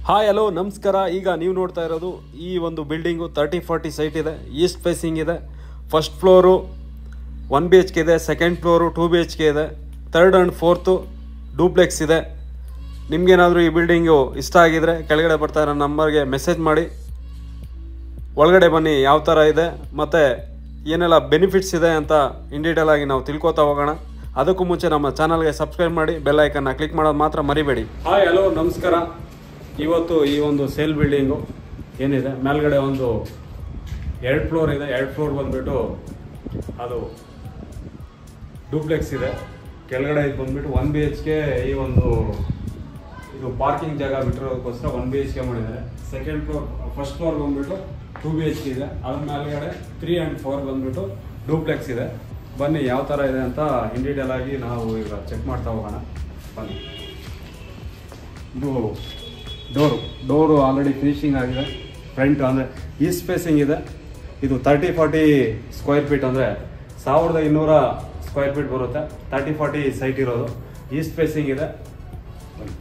Hi hello ನಮಸ್ಕಾರ ಈಗ ನೀವು ನೋಡ್ತಾ ಇರೋದು ಈ ಒಂದು ಬಿಲ್ಡಿಂಗು ತರ್ಟಿ ಫಾರ್ಟಿ ಸೈಟ್ ಇದೆ ಈಸ್ಟ್ ಫೇಸಿಂಗ್ ಇದೆ first floor one B H K ಇದೆ second floor two B H K ಇದೆ ತರ್ಡ್ ಆ್ಯಂಡ್ ಫೋರ್ತು ಡೂಪ್ಲೆಕ್ಸ್ ಇದೆ ನಿಮಗೇನಾದರೂ ಈ ಬಿಲ್ಡಿಂಗು ಇಷ್ಟ ಆಗಿದರೆ ಕೆಳಗಡೆ ಬರ್ತಾ ಇರೋ ನಂಬರ್ಗೆ ಮೆಸೇಜ್ ಮಾಡಿ ಒಳಗಡೆ ಬನ್ನಿ ಯಾವ ಥರ ಇದೆ ಮತ್ತು ಏನೆಲ್ಲ ಬೆನಿಫಿಟ್ಸ್ ಇದೆ ಅಂತ ಇನ್ ಡೀಟೇಲ್ ಆಗಿ ನಾವು ತಿಳ್ಕೊತಾ ಹೋಗೋಣ ಅದಕ್ಕೂ ಮುಂಚೆ ನಮ್ಮ ಚಾನಲ್ಗೆ ಸಬ್ಸ್ಕ್ರೈಬ್ ಮಾಡಿ ಬೆಲ್ ಐಕನ್ನ ಕ್ಲಿಕ್ ಮಾಡೋದು ಮಾತ್ರ ಮರಿಬೇಡಿ ಹಾಯ್ ಹಲೋ ನಮಸ್ಕಾರ ಇವತ್ತು ಈ ಒಂದು ಸೇಲ್ ಬಿಲ್ಡಿಂಗು ಏನಿದೆ ಮೇಲ್ಗಡೆ ಒಂದು ಎರಡು ಫ್ಲೋರ್ ಇದೆ ಎರಡು ಫ್ಲೋರ್ ಬಂದ್ಬಿಟ್ಟು ಅದು ಡೂಪ್ಲೆಕ್ಸ್ ಇದೆ ಕೆಳಗಡೆ ಇದು ಬಂದ್ಬಿಟ್ಟು ಒನ್ ಬಿ ಎಚ್ ಕೆ ಈ ಒಂದು ಇದು ಪಾರ್ಕಿಂಗ್ ಜಾಗ ಬಿಟ್ಟಿರೋದಕ್ಕೋಸ್ಕರ ಒನ್ ಬಿ ಎಚ್ ಕೆ ಮಾಡಿದ್ದಾರೆ ಸೆಕೆಂಡ್ ಫ್ಲೋರ್ ಫಸ್ಟ್ ಫ್ಲೋರ್ ಬಂದ್ಬಿಟ್ಟು ಟೂ ಬಿ ಎಚ್ ಕೆ ಇದೆ ಅದ್ರ ಮೇಲ್ಗಡೆ ತ್ರೀ ಆ್ಯಂಡ್ ಫೋರ್ ಬಂದ್ಬಿಟ್ಟು ಡೂಪ್ಲೆಕ್ಸ್ ಇದೆ ಬನ್ನಿ ಯಾವ ಥರ ಇದೆ ಅಂತ ಇನ್ ಡೀಟೇಲ್ ಆಗಿ ನಾವು ಈಗ ಚೆಕ್ ಮಾಡ್ತಾ ಹೋಗೋಣ ಬನ್ನಿ ಇದು ಡೋರು ಡೋರು ಆಲ್ರೆಡಿ ಫಿನಿಶಿಂಗ್ ಆಗಿದೆ ಫ್ರಂಟ್ ಅಂದರೆ ಈಸ್ಟ್ ಫೇಸಿಂಗ್ ಇದೆ ಇದು ತರ್ಟಿ ಫಾರ್ಟಿ ಸ್ಕ್ವೇರ್ ಫೀಟ್ ಅಂದರೆ ಸಾವಿರದ ಇನ್ನೂರ ಸ್ಕ್ವೇರ್ ಫೀಟ್ ಬರುತ್ತೆ ತರ್ಟಿ ಫಾರ್ಟಿ ಸೈಟ್ ಇರೋದು ಈಸ್ಟ್ ಫೇಸಿಂಗ್ ಇದೆ ಬನ್ನಿ.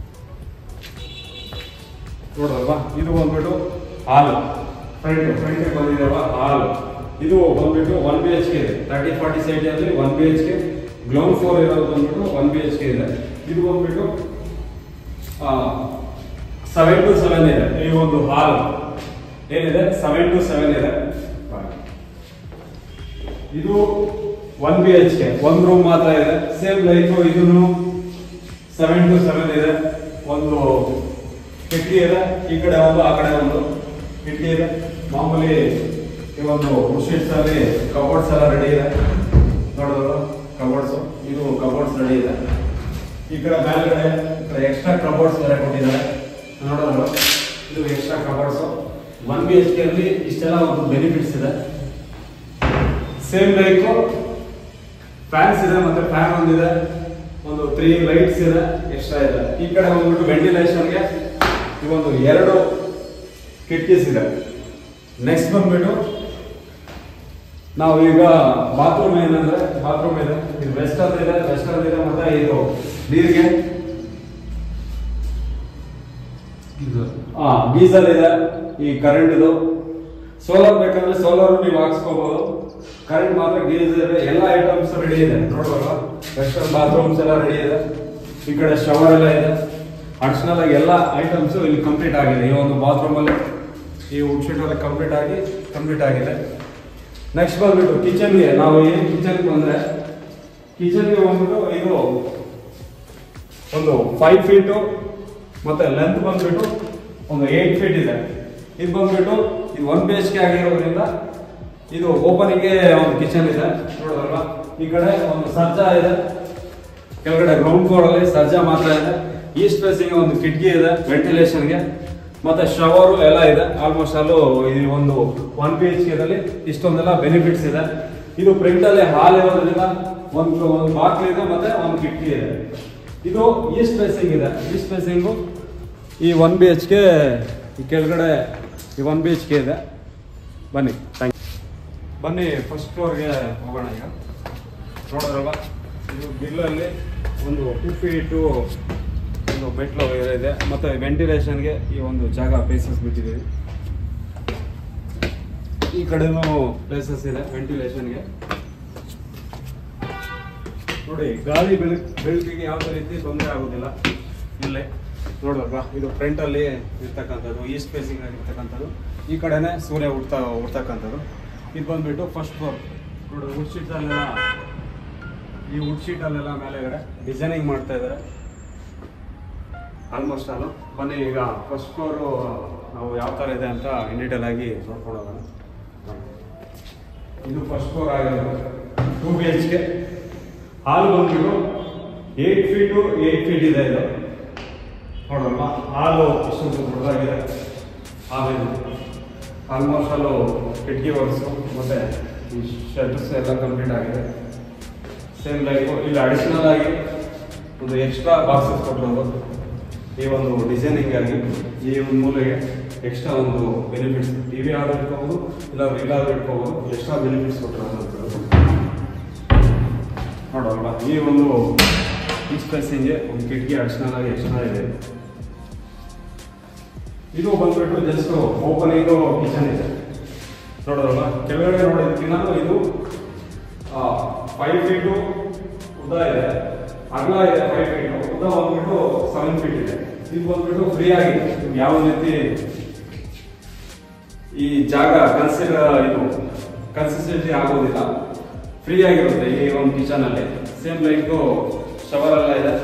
ನೋಡೋದಲ್ವಾ ಇದು ಬಂದ್ಬಿಟ್ಟು ಹಾಲ್ ಫ್ರಂಟ್ ಫ್ರಂಟ್ ಬಂದಿದೆಯಲ್ವಾ ಹಾಲ್ ಇದು ಬಂದ್ಬಿಟ್ಟು ಒನ್ ಬಿ ಎಚ್ ಕೆ ಇದೆ ತರ್ಟಿ ಫಾರ್ಟಿ ಸೈಟ್ ಅಲ್ಲಿ one B H K ground floor ಇರೋದು ಬಂದ್ಬಿಟ್ಟು ಒನ್ ಬಿ ಎಚ್ ಕೆ ಇದೆ ಇದು ಬಂದ್ಬಿಟ್ಟು ಸೆವೆನ್ ಟು ಸೆವೆನ್ ಇದೆ ಈ ಒಂದು ಹಾಲ್ ಏನಿದೆ ಸೆವೆನ್ ಟು ಸೆವೆನ್ ಇದೆ ಇದು ಒನ್ ಬಿ ಎಚ್ ಕೆ ಒಂದ್ ರೂಮ್ ಮಾತ್ರ ಇದೆ ಸೇಮ್ ಲೈಫ್ ಇದನ್ನು ಸೆವೆನ್ ಟು ಸೆವೆನ್ ಇದೆ ಒಂದು ಕಿಟಕಿ ಇದೆ ಈ ಕಡೆ ಒಂದು ಆ ಕಡೆ ಒಂದು ಕಿಟಕಿ ಇದೆ ಮಾಮೂಲಿ ಈ ಒಂದು ಶೀಟ್ಸ್ ಅಲ್ಲಿ ಕಬೋರ್ಡ್ಸ್ ಎಲ್ಲ ರೆಡಿ ಇದೆ ನೋಡೋದು ಕಬೋರ್ಡ್ಸ್ ಇದು ಕಬೋರ್ಡ್ಸ್ ರೆಡಿ ಇದೆ ಈ ಕಡೆ ಮೇಲ್ಗಡೆ ಈ ಕಡೆ ಎಕ್ಸ್ಟ್ರಾ ಕಬೋರ್ಡ್ಸ್ ಬೇರೆ ಕೊಟ್ಟಿದ್ದಾರೆ ನೋಡೋದು ಇದು extra cupboards one B H K ಅಲ್ಲಿ ಇಷ್ಟೆಲ್ಲ ಒಂದು ಬೆನಿಫಿಟ್ಸ್ ಇದೆ ಸೇಮ್ ಲೈಕ್ ಫ್ಯಾನ್ಸ್ ಇದೆ ಮತ್ತೆ ಫ್ಯಾನ್ ಒಂದಿದೆ ಒಂದು ತ್ರೀ ಲೈಟ್ಸ್ ಇದೆ ಎಕ್ಸ್ಟ್ರಾ ಇದೆ ಈ ಕಡೆ ಬಂದ್ಬಿಟ್ಟು ವೆಂಟಿಲೇಷನ್ಗೆ ಈ ಒಂದು ಎರಡು ಕಿಟಕೀಸ್ ಇದೆ ನೆಕ್ಸ್ಟ್ ಬಂದ್ಬಿಟ್ಟು ನಾವು ಈಗ ಬಾತ್ರೂಮ್ ಏನಂದ್ರೆ ಬಾತ್ರೂಮ್ ಇದೆ ಇದು ವೆಸ್ಟರ್ನ್ ಇದೆ ವೆಸ್ಟರ್ನ್ ಇದೆ ಮತ್ತೆ ಇದು ನೀರಿಗೆ ಹಾ ಗೀಸರ್ ಇದೆ ಈ ಕರೆಂಟ್ ಇದು ಸೋಲಾರ್ ಬೇಕಂದ್ರೆ ಸೋಲಾರ್ ನೀವು ಹಾಕ್ಸ್ಕೋಬಹುದು ಕರೆಂಟ್ ಮಾತ್ರ ಗೀಸರ್ ಇದೆ ಎಲ್ಲ ಐಟಮ್ಸ್ ರೆಡಿ ಇದೆ ನೋಡುವಾಗ ವೆಸ್ಟರ್ನ್ ಬಾತ್ರೂಮ್ಸ್ ಎಲ್ಲ ರೆಡಿ ಇದೆ ಈ ಕಡೆ ಶವರ್ ಎಲ್ಲ ಇದೆ ಅಡಿಷನಲ್ ಆಗಿ ಎಲ್ಲ ಐಟಮ್ಸ್ ಇಲ್ಲಿ ಕಂಪ್ಲೀಟ್ ಆಗಿದೆ ಈ ಒಂದು ಬಾತ್ರೂಮ್ ಅಲ್ಲಿ ಈ ವುಡ್ ಶೀಟ್ ಎಲ್ಲ ಕಂಪ್ಲೀಟ್ ಆಗಿ ಕಂಪ್ಲೀಟ್ ಆಗಿದೆ ನೆಕ್ಸ್ಟ್ ಬಂದ್ಬಿಟ್ಟು ಕಿಚನ್ಗೆ ನಾವು ಏನ್ ಕಿಚನ್ಗೆ ಬಂದ್ರೆ ಕಿಚನ್ಗೆ ಬಂದ್ಬಿಟ್ಟು ಇದು ಒಂದು ಫೈವ್ ಫೀಟು ಮತ್ತೆ ಲೆಂತ್ ಬಂದ್ಬಿಟ್ಟು ಒಂದು ಏಟ್ ಫೀಟ್ ಇದೆ ಇದು ಬಂದ್ಬಿಟ್ಟು ಇದು ಒನ್ ಬಿ ಎಚ್ ಕೆ ಆಗಿರೋದ್ರಿಂದ ಇದು ಓಪನಿಂಗ್ ಒಂದು ಕಿಚನ್ ಇದೆ ನೋಡೋದಲ್ವಾ ಈ ಕಡೆ ಒಂದು ಸರ್ಜಾ ಇದೆ ಕೆಳಗಡೆ ಗ್ರೌಂಡ್ ಫ್ಲೋರ್ ಅಲ್ಲಿ ಸರ್ಜಾ ಮಾತ್ರ ಇದೆ ಈಸ್ಟ್ ಫೇಸಿಂಗ್ ಒಂದು ಕಿಟಕಿ ಇದೆ ವೆಂಟಿಲೇಷನ್ಗೆ ಮತ್ತೆ ಶವರು ಎಲ್ಲ ಇದೆ ಆಲ್ಮೋಸ್ಟ್ ಅಲ್ಲೂ ಈ ಒಂದು ಒನ್ ಬಿ ಎಚ್ ದಲ್ಲಿ ಇಷ್ಟೊಂದೆಲ್ಲ ಬೆನಿಫಿಟ್ಸ್ ಇದೆ ಇದು ಪ್ರಿಂಟ್ ಅಲ್ಲಿ ಹಾಲ್ ಇರೋದ್ರಿಂದ ಒಂದು ಒಂದು ಬಾಕ್ಲ್ ಇದೆ ಮತ್ತೆ ಒಂದು ಕಿಟಕಿ ಇದೆ ಇದು ಈಸ್ಟ್ ಫೇಸಿಂಗ್ ಇದೆ ಈಸ್ಟ್ ಫೇಸಿಂಗು ಈ ಒನ್ ಬಿ ಎಚ್ ಕೆ ಈ ಕೆಳಗಡೆ ಈ ಒನ್ ಬಿ ಎಚ್ ಕೆ ಇದೆ ಬನ್ನಿ ಥ್ಯಾಂಕ್ ಬನ್ನಿ ಫಸ್ಟ್ ಫ್ಲೋರ್ಗೆ ಹೋಗೋಣ ಈಗ ನೋಡಿದ್ರಲ್ವಾ ಇದು ಬಿಲ್ಲಲ್ಲಿ ಒಂದು ಟೂ ಫೀಟು ಒಂದು ಮೆಟ್ಲು ಇದೆ ಮತ್ತು ವೆಂಟಿಲೇಷನ್ಗೆ ಈ ಒಂದು ಜಾಗ ಪ್ಲೇಸಸ್ ಬಿಟ್ಟಿದ್ದೀವಿ ಈ ಕಡೆನೂ ಪ್ಲೇಸಸ್ ಇದೆ ವೆಂಟಿಲೇಷನ್ಗೆ ನೋಡಿ ಗಾಳಿ ಬೆಳಕು ಬೆಳಕಿಗೆ ಯಾವುದೇ ರೀತಿ ತೊಂದರೆ ಆಗೋದಿಲ್ಲ ಇಲ್ಲೇ ನೋಡಲ್ವಾ ಇದು ಫ್ರಂಟ್ ಅಲ್ಲಿ ಇರ್ತಕ್ಕಂಥದ್ದು ಈಸ್ಟ್ ಫೇಸಿಂಗ್ ಆಗಿರ್ತಕ್ಕಂಥದ್ದು ಈ ಕಡೆನೆ ಸೂರ್ಯ ಹುಡ್ತಾ ಹುಡ್ತಕ್ಕಂಥದ್ದು ಇದು ಬಂದ್ಬಿಟ್ಟು ಫಸ್ಟ್ ಫ್ಲೋರ್ ನೋಡಿ ವುಡ್ ಶೀಟ್ ಅಲ್ಲೆಲ್ಲ ಈ ವುಡ್ ಶೀಟ್ ಅಲ್ಲೆಲ್ಲ ಮೇಲೆಗಡೆ ಡಿಸೈನಿಂಗ್ ಮಾಡ್ತಾ ಇದ್ದಾರೆ ಆಲ್ಮೋಸ್ಟ್ ಅಲ್ಲ ಬನ್ನಿ ಈಗ ಫಸ್ಟ್ ಫ್ಲೋರು ನಾವು ಯಾವ ಥರ ಇದೆ ಅಂತ ಇನ್ ಡೀಟೇಲ್ ಆಗಿ ನೋಡ್ಕೊಂಡು ಹೋಗೋಣ ಇದು ಫಸ್ಟ್ ಫ್ಲೋರ್ ಆಗಿರೋದು two B H K hall ಬಂದ್ಬಿಟ್ಟು ಏಟ್ ಫೀಟು ಏಟ್ ಫೀಟ್ ಇದೆ ಇದು ನೋಡಲ್ವಾ ಹಾಲು ಇಷ್ಟೊಂದು ದೊಡ್ಡದಾಗಿದೆ ಆಮೇಲೆ ಆಲ್ಮೋಸ್ಟ್ ಅಲ್ಲೂ ಕಿಟಕಿ ವರ್ಕ್ಸು ಮತ್ತು ಈ ಶಟರ್ಸ್ ಎಲ್ಲ ಕಂಪ್ಲೀಟ್ ಆಗಿದೆ ಸೇಮ್ ಲೈಫು ಇಲ್ಲಿ ಅಡಿಷನಲ್ ಆಗಿ ಒಂದು ಎಕ್ಸ್ಟ್ರಾ ಬಾಕ್ಸಸ್ ಕೊಟ್ಟಿರೋದು ಈ ಒಂದು ಡಿಸೈನಿಂಗ್ ಆಗಿ ಈ ಒಂದು ಮೂಲೆಗೆ ಎಕ್ಸ್ಟ್ರಾ ಒಂದು ಬೆನಿಫಿಟ್ಸ್ ಟಿ ವಿ ಆರ್ಡರ್ ಇಟ್ಕೋಬೋದು ಇಲ್ಲ ರೀಲ್ ಆರ್ಡರ್ ಇಟ್ಕೋಬೋದು ಎಕ್ಸ್ಟ್ರಾ ಬೆನಿಫಿಟ್ಸ್ ಕೊಟ್ಟಿರೋದು ನೋಡೋಣ ಈ ಒಂದು ಈ ಸ್ಪೇಸಿಂಗ್ಗೆ ಒಂದು ಕಿಟಕಿ ಅಡಿಷನಲ್ ಆಗಿ ಎಕ್ಸ್ಟ್ರಾ ಇದೆ ಇದು ಬಂದ್ಬಿಟ್ಟು ಜಸ್ಟ್ ಓಪನಿಂಗ್ ಕಿಚನ್ ಇದೆ ನೋಡೋದಲ್ಲ ಕೆಳಗಡೆ ನೋಡೋದಕ್ಕಿಂತ ಇದು ಫೈವ್ ಫೀಟು ಉದ್ದ ಇದೆ ಅಗಲ ಇದೆ ಫೈವ್ ಫೀಟು ಉದ್ದ ಬಂದ್ಬಿಟ್ಟು ಸೆವೆನ್ ಫೀಟ್ ಇದೆ ಇದು ಬಂದ್ಬಿಟ್ಟು ಫ್ರೀ ಆಗಿ ನಿಮ್ಗೆ ಯಾವ ರೀತಿ ಈ ಜಾಗ ಕನ್ಸಿಡರ್ ಇದು ಕನ್ಸಿಸ್ಟೆನ್ಸಿ ಆಗೋದಿಲ್ಲ ಫ್ರೀ ಆಗಿರುತ್ತೆ ಈ ಒಂದು ಕಿಚನ್ ಅಲ್ಲಿ ಸೇಮ್ ಲೈಕ್ ಶವರ್ ಎಲ್ಲ ಇದೆ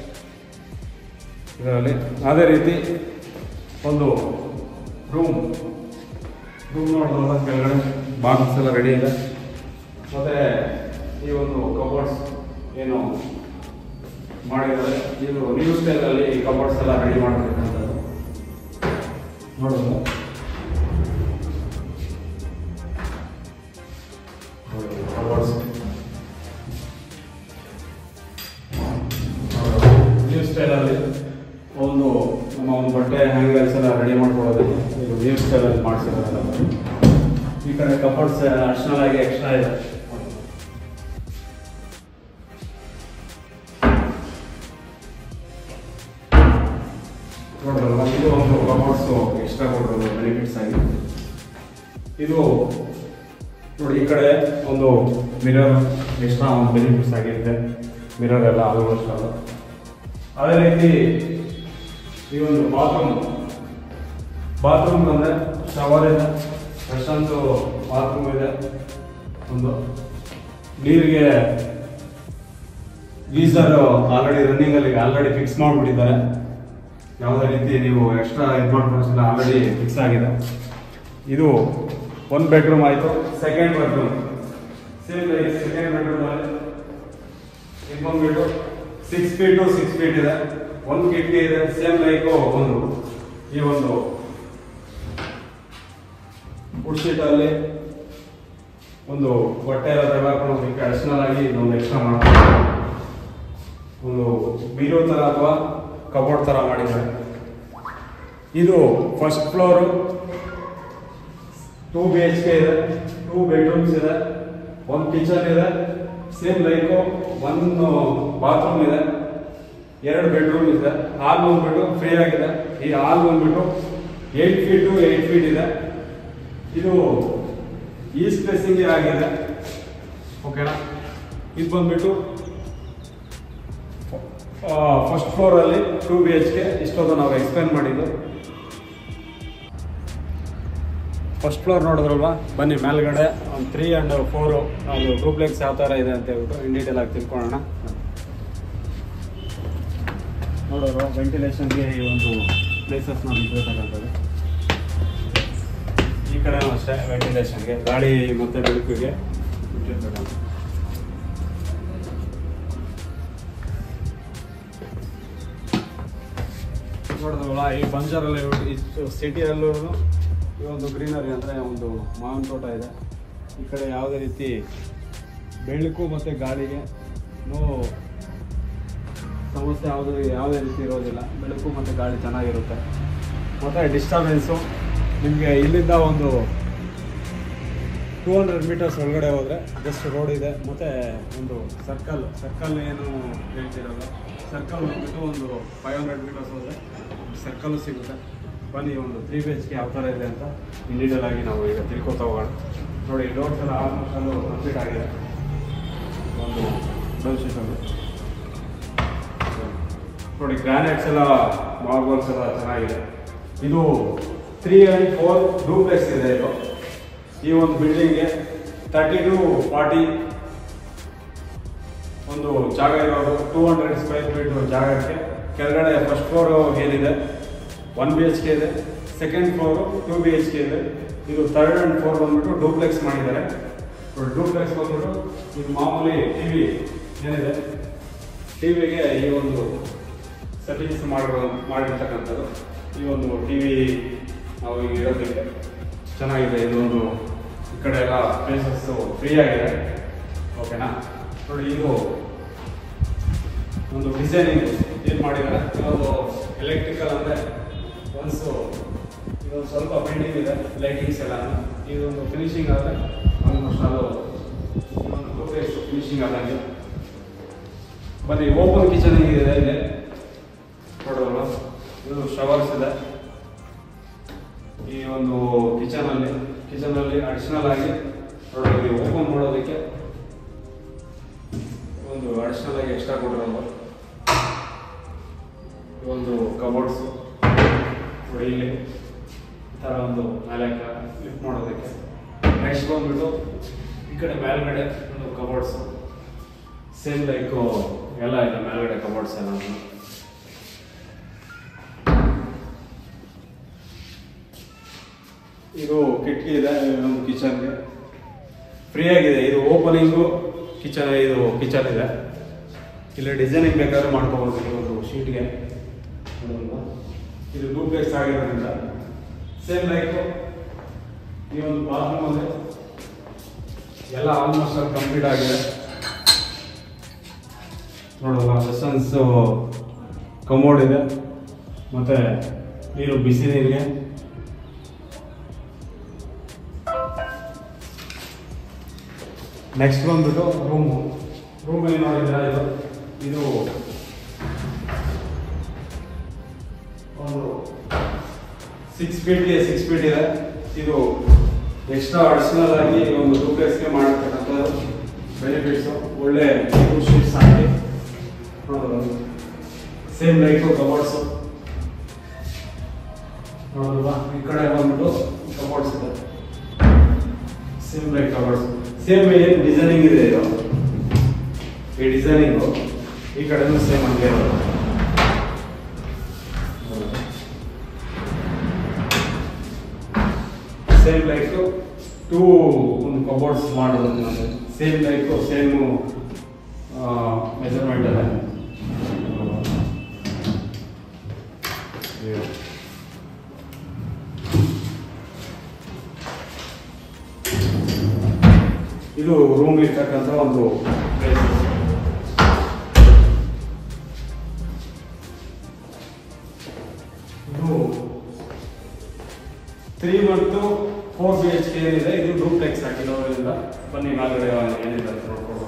ಇದರಲ್ಲಿ ಅದೇ ರೀತಿ ಒಂದು ರೂಮ್ ರೂಮ್ ನೋಡೋದಲ್ಲ ಕೆಳಗಡೆ ಬಾಕ್ಸ್ ಎಲ್ಲ ರೆಡಿ ಇದೆ ಮತ್ತೆ ಈ ಒಂದು ಕಬೋರ್ಡ್ಸ್ ಏನು ಮಾಡಿದ್ದಾರೆ ಇದು ನ್ಯೂ ಸ್ಟೈಲಲ್ಲಿ ಈ ಕಬೋರ್ಡ್ಸ್ ಎಲ್ಲ ರೆಡಿ ಮಾಡಬೇಕಂತದ್ದು ನೋಡೋದು ಕಬೋರ್ಡ್ಸ್ ನ್ಯೂ ಸ್ಟೈಲಲ್ಲಿ ಒಂದು ನಮ್ಮ ಒಂದು ಬಟ್ಟೆ ಹ್ಯಾಂಗರ್ಸ್ ಎಲ್ಲ ರೆಡಿ ಮಾಡ್ಕೊಳ್ಳೋದು ಇದು ನ್ಯೂ ಸ್ಟೈಲಲ್ಲಿ ಮಾಡಿಸಿರೋದಲ್ಲ ಈ ಕಡೆ ಕಬೋರ್ಡ್ಸ್ ಅಡಿಷನಲ್ ಆಗಿ ಎಕ್ಸ್ಟ್ರಾ ಇದೆ ನೋಡೋದಲ್ಲ ಇದು ಒಂದು ಕಬೋರ್ಡ್ಸ್ ಎಕ್ಸ್ಟ್ರಾ ಕೊಡೋದು ಬೆನಿಫಿಟ್ಸ್ ಆಗಿ ಇದು ನೋಡಿ ಈ ಕಡೆ ಒಂದು ಮಿರರ್ ಎಕ್ಸ್ಟ್ರಾ ಒಂದು ಬೆನಿಫಿಟ್ಸ್ ಆಗಿರುತ್ತೆ ಮಿರರ್ ಎಲ್ಲ ಆಲ್ಮೋಸ್ಟ್ ಅಲ್ಲ ಅದೇ ರೀತಿ ಈ ಒಂದು ಬಾತ್ರೂಮ್ ಬಾತ್ರೂಮ್ ಅಂದರೆ ಶವರ್ ಇದೆ ಪ್ರಶಾಂತ್ ಬಾತ್ರೂಮ್ ಇದೆ ಒಂದು ನೀರಿಗೆ ಗೀಸರ್ ಆಲ್ರೆಡಿ ರನ್ನಿಂಗ್ ಅಲ್ಲಿ ಆಲ್ರೆಡಿ ಫಿಕ್ಸ್ ಮಾಡಿಬಿಟ್ಟಿದ್ದಾರೆ ಯಾವುದೇ ರೀತಿ ನೀವು ಎಕ್ಸ್ಟ್ರಾ ಇದು ಮಾಡ್ಕೊಳ್ಳೋದಿಲ್ಲ ಆಲ್ರೆಡಿ ಫಿಕ್ಸ್ ಆಗಿದೆ ಇದು ಒಂದು ಬೆಡ್ರೂಮ್ ಆಯಿತು second bedroom same second bedroom ಅಲ್ಲಿ ಇದು ಬಂದ್ಬಿಟ್ಟು ಸಿಕ್ಸ್ ಫೀಟು ಸಿಕ್ಸ್ ಫೀಟ್ ಇದೆ ಒಂದು ಕಿಟಕಿ ಇದೆ ಸೇಮ್ ಲೈಕು ಒಂದು ಈ ಒಂದು ವುಡ್ ಶೀಟ್ ಅಲ್ಲಿ ಒಂದು ಬಟ್ಟೆ ಎಲ್ಲ ತೆಗೆದುಕೊಳ್ಳೋದಕ್ಕೆ ಅಡಿಷನಲ್ ಆಗಿ ಇದೊಂದು ಎಕ್ಸ್ಟ್ರಾ ಮಾಡ್ತಾರೆ ಒಂದು ಬೀರೋ ತರ ಅಥವಾ ಕಬೋರ್ಡ್ ತರ ಮಾಡಿದ್ದಾರೆ ಇದು first floor two B H K ಇದೆ ಟೂ ಬೆಡ್ರೂಮ್ಸ್ ಇದೆ ಒಂದು ಕಿಚನ್ ಇದೆ ಸೇಮ್ ಲೈಕು ಒಂದು ಬಾತ್ರೂಮ್ ಇದೆ ಎರಡು ಬೆಡ್ರೂಮ್ ಇದೆ ಹಾಲ್ ಬಂದ್ಬಿಟ್ಟು ಫ್ರೀ ಆಗಿದೆ ಈ ಹಾಲ್ ಬಂದ್ಬಿಟ್ಟು ಏಟ್ ಫೀಟು ಏಟ್ ಫೀಟ್ ಇದೆ ಇದು ಈಸ್ಟ್ ಫೇಸಿಂಗ್ ಆಗಿದೆ ಓಕೆನಾ ಇದು ಬಂದ್ಬಿಟ್ಟು ಫಸ್ಟ್ ಫ್ಲೋರಲ್ಲಿ ಟೂ ಬಿ ಎಚ್ ಕೆ ಇಷ್ಟೊಂದು ನಾವು ಎಕ್ಸ್ಪ್ಲೇನ್ ಮಾಡಿದ್ದು ಫಸ್ಟ್ ಫ್ಲೋರ್ ನೋಡಿದ್ರಲ್ವಾ ಬನ್ನಿ ಮೇಲ್ಗಡೆ ಒಂದು ತ್ರೀ ಆ್ಯಂಡ್ ಫೋರು ಅದು ಡೂಪ್ಲೆಕ್ಸ್ ಯಾವ ಥರ ಇದೆ ಅಂತ ಹೇಳ್ಬಿಟ್ಟು ಇನ್ ಡೀಟೇಲ್ ಆಗಿ ತಿಳ್ಕೊಳ್ಳೋಣ ನೋಡೋರು ವೆಂಟಿಲೇಷನ್ಗೆ ಈ ಒಂದು ಪ್ಲೇಸಸ್ ನಾವು ಇಟ್ಬೇಕಂತದ್ದು ಈ ಕಡೆನೂ ಅಷ್ಟೇ ವೆಂಟಿಲೇಷನ್ಗೆ ಗಾಳಿ ಮತ್ತು ಬೆಳಕಿಗೆ ಇಟ್ಟಿರ್ಬೇಕಂತ ನೋಡಿದ್ರಲ್ಲ ಈ ಬಂಜಾರಲ್ಲಿ ಇಷ್ಟು ಸಿಟಿಯಲ್ಲೂ ಈ ಒಂದು ಗ್ರೀನರಿ ಅಂದರೆ ಒಂದು ಮಾವಿನ ತೋಟ ಇದೆ ಈ ಕಡೆ ಯಾವುದೇ ರೀತಿ ಬೆಳಕು ಮತ್ತು ಗಾಳಿಗೆ ನೋ ಸಮಸ್ಯೆ ಯಾವುದೇ ಯಾವುದೇ ರೀತಿ ಇರೋದಿಲ್ಲ ಬೆಳಕು ಮತ್ತು ಗಾಳಿ ಚೆನ್ನಾಗಿರುತ್ತೆ ಮತ್ತು ಡಿಸ್ಟರ್ಬೆನ್ಸು ನಿಮಗೆ ಇಲ್ಲಿಂದ ಒಂದು ಟೂ ಹಂಡ್ರೆಡ್ ಮೀಟರ್ಸ್ ಒಳಗಡೆ ಹೋದರೆ ಜಸ್ಟ್ ರೋಡ್ ಇದೆ ಮತ್ತು ಒಂದು ಸರ್ಕಲ್ ಸರ್ಕಲ್ ಏನು ಹೇಳ್ತಿರೋದು ಸರ್ಕಲ್ ಬಂದ್ಬಿಟ್ಟು ಒಂದು ಫೈವ್ ಹಂಡ್ರೆಡ್ ಮೀಟರ್ಸ್ ಹೋದರೆ ಸರ್ಕಲ್ಲು ಸಿಗುತ್ತೆ ಬನ್ನಿ ಒಂದು ತ್ರೀ ಬಿ ಎಚ್ ಕೆ ಯಾವ ಥರ ಇದೆ ಅಂತ ಇಂಡಿವಿಜುವಲ್ ಆಗಿ ನಾವು ಈಗ ತಿಳ್ಕೊತಾ ಹೋಗೋಣ ನೋಡಿ ಡೋರ್ಸ್ ಎಲ್ಲ ಆಲ್ಮೋಸ್ಟ್ ಅಲ್ಲೂ ಕಂಪ್ಲೀಟ್ ಆಗಿದೆ ಒಂದು ಡೋರ್ ಶೀಟಲ್ಲಿ ನೋಡಿ ಗ್ರಾನೈಟ್ಸ್ ಎಲ್ಲ ಮಾರ್ಬಲ್ಸ್ ಎಲ್ಲ ಚೆನ್ನಾಗಿದೆ ಇದು ತ್ರೀ ಆ್ಯಂಡ್ ಫೋರ್ ಡೂಪ್ಲೆಕ್ಸ್ ಇದೆ ಇದು ಈ ಒಂದು ಬಿಲ್ಡಿಂಗ್ಗೆ ತರ್ಟಿ ಟು ಫಾರ್ಟಿ ಒಂದು ಜಾಗ ಇರೋದು ಟೂ ಹಂಡ್ರೆಡ್ ಸ್ಕ್ವೇರ್ ಫೀಟ್ ಜಾಗಕ್ಕೆ ಕೆಳಗಡೆ ಫಸ್ಟ್ ಫ್ಲೋರು ಏನಿದೆ ಒನ್ ಬಿ ಎಚ್ ಕೆ ಇದೆ second floor two B H K ಇದೆ ಇದು ಥರ್ಡ್ ಆ್ಯಂಡ್ ಫೋರ್ ಬಂದ್ಬಿಟ್ಟು ಡೂಪ್ಲೆಕ್ಸ್ ಮಾಡಿದ್ದಾರೆ ಡೂಪ್ಲೆಕ್ಸ್ ಬಂದ್ಬಿಟ್ಟು ಇದು ಮಾಮೂಲಿ ಟಿ ವಿ ಏನಿದೆ ಟಿ ವಿಗೆ ಈ ಒಂದು ಸೆಟ್ಟಿಂಗ್ಸ್ ಮಾಡಿರೋ ಮಾಡಿರ್ತಕ್ಕಂಥದ್ದು ಈ ಒಂದು ಟಿ ವಿ ನಾವು ಈಗ ಇರೋದಕ್ಕೆ ಚೆನ್ನಾಗಿದೆ ಇದು ಒಂದು ಈ ಕಡೆ ಎಲ್ಲ ಪ್ಲೇಸಸ್ಸು ಫ್ರೀ ಆಗಿದೆ ಓಕೆನಾ ನೋಡಿ ಇದು ಒಂದು ಡಿಸೈನಿಂಗ್ ಏನು ಮಾಡಿದ್ದಾರೆ ಇದೊಂದು ಎಲೆಕ್ಟ್ರಿಕಲ್ ಅಂದರೆ ಒನ್ಸು ಇದೊಂದು ಸ್ವಲ್ಪ ಪೆಂಡಿಂಗ್ ಇದೆ ಲೈಟಿಂಗ್ಸ್ ಎಲ್ಲ ಇದೊಂದು ಫಿನಿಶಿಂಗ್ ಆದರೆ ಆಲ್ಮೋಸ್ಟ್ ಅದು ಒಂದು ಫಿನಿಶಿಂಗ್ ಆದಂಗೆ ಬನ್ನಿ ಓಪನ್ ಕಿಚನ್ ಇದೆ ಇಲ್ಲಿ ನೋಡೋಣ ಇದು ಶವರ್ಸ್ ಇದೆ ಈ ಒಂದು ಕಿಚನ್ ಅಲ್ಲಿ ಕಿಚನ್ ಅಲ್ಲಿ ಅಡಿಷನಲ್ ಆಗಿ ನೋಡಿ ಓಪನ್ ಮಾಡೋದಕ್ಕೆ ಒಂದು ಅಡಿಷನಲ್ ಆಗಿ ಎಕ್ಸ್ಟ್ರಾ ಕೊಟ್ಟಿರೋದು ಒಂದು ಕಬೋರ್ಡ್ಸು ನೋಡಿ ಇಲ್ಲಿ ಈ ಥರ ಒಂದು ಮೇಲೆ ಲಿಫ್ಟ್ ಮಾಡೋದಕ್ಕೆ ನೆಕ್ಸ್ಟ್ ಬಂದ್ಬಿಟ್ಟು ಈ ಕಡೆ ಮೇಲ್ಗಡೆ ಒಂದು ಕಬೋರ್ಡ್ಸು ಸೇಮ್ ಲೈಕು ಎಲ್ಲ ಇದೆ ಮೇಲ್ಗಡೆ ಕಬೋರ್ಡ್ಸ್ ಎಲ್ಲ ಇದು ಕಿಟಕಿ ಇದೆ ನಮ್ಮ ಕಿಚನ್ಗೆ ಫ್ರೀ ಆಗಿದೆ ಇದು ಓಪನಿಂಗು ಕಿಚನ್ ಇದು ಕಿಚನ್ ಇದೆ ಇಲ್ಲಿ ಡಿಸೈನಿಂಗ್ ಬೇಕಾದ್ರೆ ಮಾಡ್ಕೋಬೋದು ಈ ಒಂದು ಶೀಟ್ಗೆ ಇದು ಡೂಪ್ಲೆಕ್ಸ್ ಆಗಿರೋದ್ರಿಂದ ಸೇಮ್ ಲೈಕು ಈ ಒಂದು ಬಾತ್ರೂಮ್ ಅಲ್ಲಿ ಎಲ್ಲ ಆಲ್ಮೋಸ್ಟ್ ಅಲ್ಲಿ ಕಂಪ್ಲೀಟ್ ಆಗಿದೆ ನೋಡೋಲ್ಲ ವೆಸನ್ಸ್ ಕಮೋಡ್ ಇದೆ ಮತ್ತೆ ನೀರು ಬಿಸಿ ನೀರಿಗೆ ನೆಕ್ಸ್ಟ್ ಬಂದ್ಬಿಟ್ಟು ರೂಮು ರೂಮಲ್ಲಿ ನೋಡಿದ್ರೆ ಇದು ಇದು ಒಂದು ಸಿಕ್ಸ್ ಫೀಟ್ಗೆ ಸಿಕ್ಸ್ ಫೀಟ್ ಇದೆ ಇದು ಎಕ್ಸ್ಟ್ರಾ ಅಡಿಷನಲ್ ಆಗಿ ಈ ಒಂದು ಡೂಪ್ಲೆಕ್ಸ್ಗೆ ಮಾಡಿರ್ತಕ್ಕಂಥದ್ದು ಬೆನಿಫಿಟ್ಸು ಒಳ್ಳೆ ಶೀಟ್ಸ್ ಹಾಕಿ ನೋಡೋದು ಸೇಮ್ ಲೈಟು ಕಬೋರ್ಡ್ಸು ನೋಡಲ್ವಾ ಈ ಕಡೆ ಬಂದ್ಬಿಟ್ಟು ಕಬೋರ್ಡ್ಸ್ ಇದೆ ಸೇಮ್ ಲೈಕ್ ಕಬೋರ್ಡ್ಸ್ ಸೇಮ್ ಏನು ಡಿಸೈನಿಂಗ್ ಇದೆ ಇದು ಈ ಡಿಸೈನಿಂಗು ಈ ಕಡೆನೂ ಸೇಮ್ ಹಂಗೆ ಇರೋದು ಸೇಮ್ ಲೈಕ್ ಟೂ ಒಂದು ಕಬೋರ್ಡ್ಸ್ ಮಾಡೋದು ನಾನು ಸೇಮ್ ಲೈಕ್ ಸೇಮ್ ಮೆಜರ್ಮೆಂಟ್ ಅಲ್ಲ ಇದು ರೂಮ್ ಇರ್ತಕ್ಕಂಥ ಒಂದು ಪ್ಲೇಸ್ ಇದು ತ್ರೀ ಮತ್ತು ಫೋರ್ ಬಿ ಎಚ್ ಕೆ ಏನಿದೆ ಇದು ಡೂಪ್ಲೆಕ್ಸ್ ಹಾಕಿರೋದ್ರಿಂದ ಬನ್ನಿ ಮೇಲ್ಗಡೆ ಏನಿದೆ ಅಂತ ನೋಡ್ಕೊಳ್ಳೋಣ